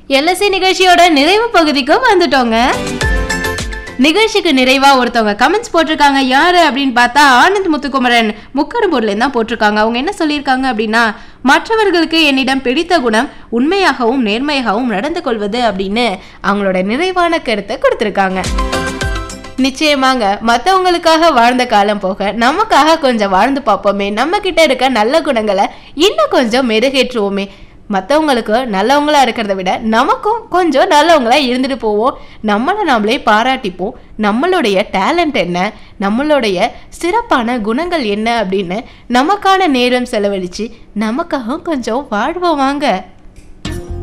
LSC நிகழ்ச்சியோட நிறைவு பகுதிக்கும் வந்துட்டோங்க நிகழ்ச்சிக்கு நிறைவா ஒருத்தவங்க கமெண்ட்ஸ் போட்டிருக்காங்க யாரு அப்படின்னு பார்த்தா ஆனந்த் முத்துக்குமரன் முக்கரும்பூர்ல தான் போட்டிருக்காங்க அவங்க என்ன சொல்லியிருக்காங்க அப்படின்னா மற்றவர்களுக்கு என்னிடம் பிடித்த குணம் உண்மையாகவும் நேர்மையாகவும் நடந்து கொள்வது அப்படின்னு அவங்களோட நிறைவான கருத்தை கொடுத்திருக்காங்க நிச்சயமாங்க மற்றவங்களுக்காக வாழ்ந்த காலம் போக நமக்காக கொஞ்சம் வாழ்ந்து பார்ப்போமே நம்ம கிட்ட இருக்க நல்ல குணங்களை இன்னும் கொஞ்சம் மெருகேற்றுவோமே மற்றவங்களுக்கு நல்லவங்களா இருக்கிறத விட நமக்கும் கொஞ்சம் நல்லவங்களா இருந்துட்டு போவோம் நம்மளை நாமளே பாராட்டிப்போம் நம்மளுடைய டேலண்ட் என்ன நம்மளுடைய சிறப்பான குணங்கள் என்ன அப்படின்னு நமக்கான நேரம் செலவழிச்சு நமக்காக கொஞ்சம் வாழ்வோம் வாங்க